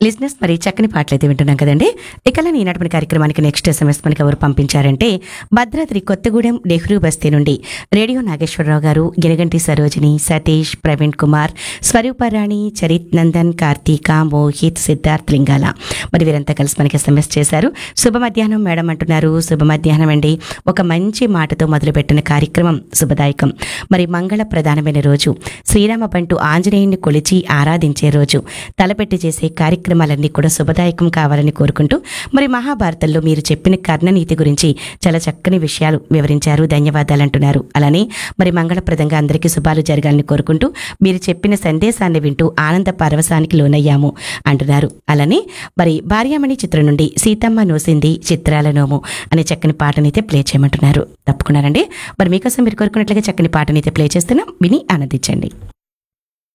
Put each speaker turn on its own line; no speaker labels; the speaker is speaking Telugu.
లిజినెస్ మరి చక్కని పాటలు అయితే వింటున్నాం కదండి ఇక ఈనాటి మన కార్యక్రమానికి నెక్స్ట్ ఎస్ఎంఎస్ మనకి ఎవరు పంపించారంటే భద్రాద్రి కొత్తగూడెం నెహ్రూ బస్తీ నుండి రేడియో నాగేశ్వరరావు గారు గినగంటి సరోజిని సతీష్ ప్రవీణ్ కుమార్ స్వరూపరాణి చరిత్ నందన్ కార్తీక మోహిత్ సిద్ధార్థ్ లింగాల మరి వీరంతా కలిసి మనకి ఎస్ఎంఎస్ చేశారు శుభ మధ్యాహ్నం మేడం అంటున్నారు శుభ మధ్యాహ్నం అండి ఒక మంచి మాటతో మొదలుపెట్టిన కార్యక్రమం శుభదాయకం మరి మంగళ ప్రధానమైన రోజు శ్రీరామ బంటు ఆంజనేయుని కొలిచి ఆరాధించే రోజు తలపెట్టి చేసే కార్యక్రమాలన్నీ కూడా శుభదాయకం కావాలని కోరుకుంటూ మరి మహాభారతంలో మీరు చెప్పిన కర్ణనీతి గురించి చాలా చక్కని విషయాలు వివరించారు ధన్యవాదాలు అంటున్నారు అలానే మరి మంగళప్రదంగా అందరికీ శుభాలు జరగాలని కోరుకుంటూ మీరు చెప్పిన సందేశాన్ని వింటూ ఆనంద పరవశానికి లోనయ్యాము అంటున్నారు అలానే మరి భార్యామణి చిత్రం నుండి సీతమ్మ నోసింది చిత్రాల నోము అనే చక్కని పాటనైతే ప్లే చేయమంటున్నారు తప్పకుండానండి మరి మీకోసం మీరు కోరుకున్నట్లుగా చక్కని పాటనైతే ప్లే చేస్తున్నాం విని ఆనందించండి